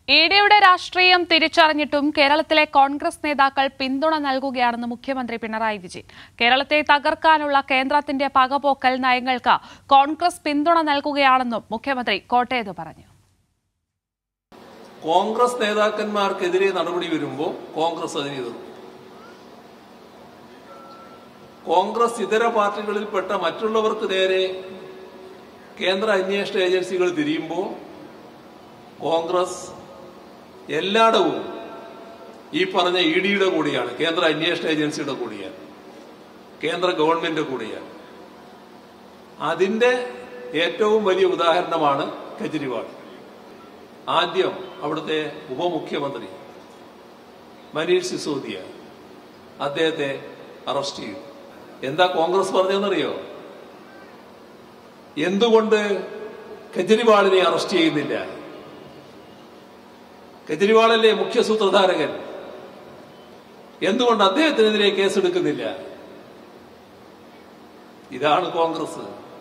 ഇഡിയുടെ രാഷ്ട്രീയം തിരിച്ചറിഞ്ഞിട്ടും കേരളത്തിലെ കോൺഗ്രസ് നേതാക്കൾ പിന്തുണ നൽകുകയാണെന്ന് മുഖ്യമന്ത്രി പിണറായി വിജയൻ കേരളത്തെ തകർക്കാനുള്ള കേന്ദ്രത്തിന്റെ പകപോക്കൽ നയങ്ങൾക്ക് കോൺഗ്രസ് പിന്തുണ നൽകുകയാണെന്നും മുഖ്യമന്ത്രി കോട്ടയത്ത് പറഞ്ഞു കോൺഗ്രസ് നേതാക്കന്മാർക്കെതിരെ നടപടി വരുമ്പോൾ കോൺഗ്രസ് അതിനെ എതിർക്കും കോൺഗ്രസ് ഇതര പാർട്ടികളിൽപ്പെട്ട മറ്റുള്ളവർക്ക് നേരെ കേന്ദ്ര അന്വേഷണ ഏജൻസികൾ തിരിയുമ്പോൾ കോൺഗ്രസ് എല്ലായിടവും ഈ പറഞ്ഞ ഇ ഡിയുടെ കൂടിയാണ് കേന്ദ്ര അന്വേഷണ ഏജൻസിയുടെ കൂടിയാണ് കേന്ദ്ര ഗവൺമെന്റ് കൂടിയാണ് അതിന്റെ ഏറ്റവും വലിയ ഉദാഹരണമാണ് കെജ്രിവാൾ ആദ്യം അവിടുത്തെ ഉപമുഖ്യമന്ത്രി മനീഷ് സിസോദിയ അദ്ദേഹത്തെ അറസ്റ്റ് ചെയ്തു എന്താ കോൺഗ്രസ് പറഞ്ഞതെന്നറിയോ എന്തുകൊണ്ട് കെജ്രിവാളിനെ അറസ്റ്റ് ചെയ്യുന്നില്ല കെജ്രിവാളല്ലേ മുഖ്യ സൂത്രധാരകൻ എന്തുകൊണ്ട് അദ്ദേഹത്തിനെതിരെ കേസെടുക്കുന്നില്ല ഇതാണ് കോൺഗ്രസ്